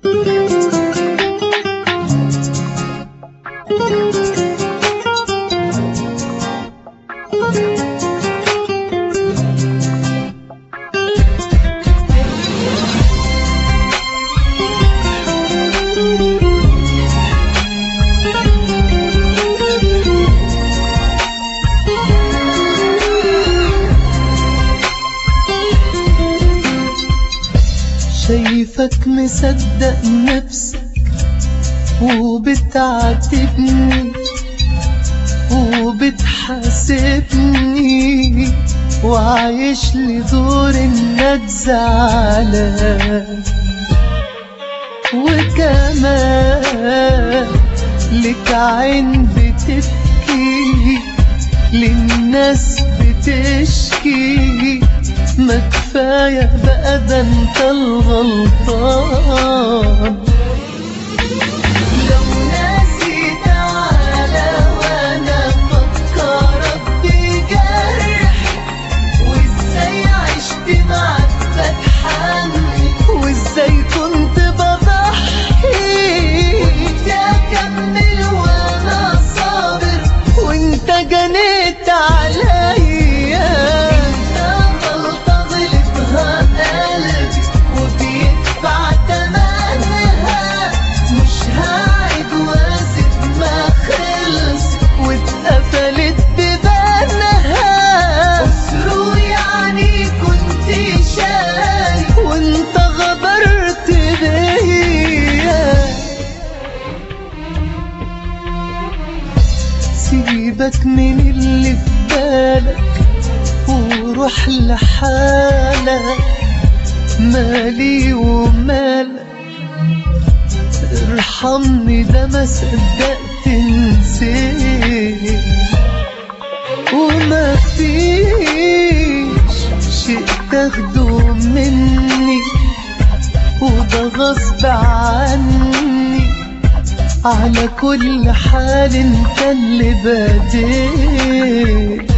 شايفك مصدق نفسك وبتعاتبني وبتحاسبني وعايش لي دور انك زعلان وكمان لك عين بتبكي للناس بتشكي ما كفاية بقى ده انت الغلطان لو ناسي تعالى وانا افكرك بجرح وازاي عشت معاك بتحمل وازاي كنت بضحي وانت اكمل وانا صابر وانت جنيت عليا انت غلطة غلطها قلبي وبيدفع تمنها مش هعيد واسيب ما خلص واتقفلت ببانها اسره يعني كنت شايف وانت غدرت بيا سيبك من اللي في بالك وروح لحالك مالي ومالك ارحمني ده ما صدقت نسيت وما فيش شيء تاخده مني وده غصب عني على كل حال انت اللي بديت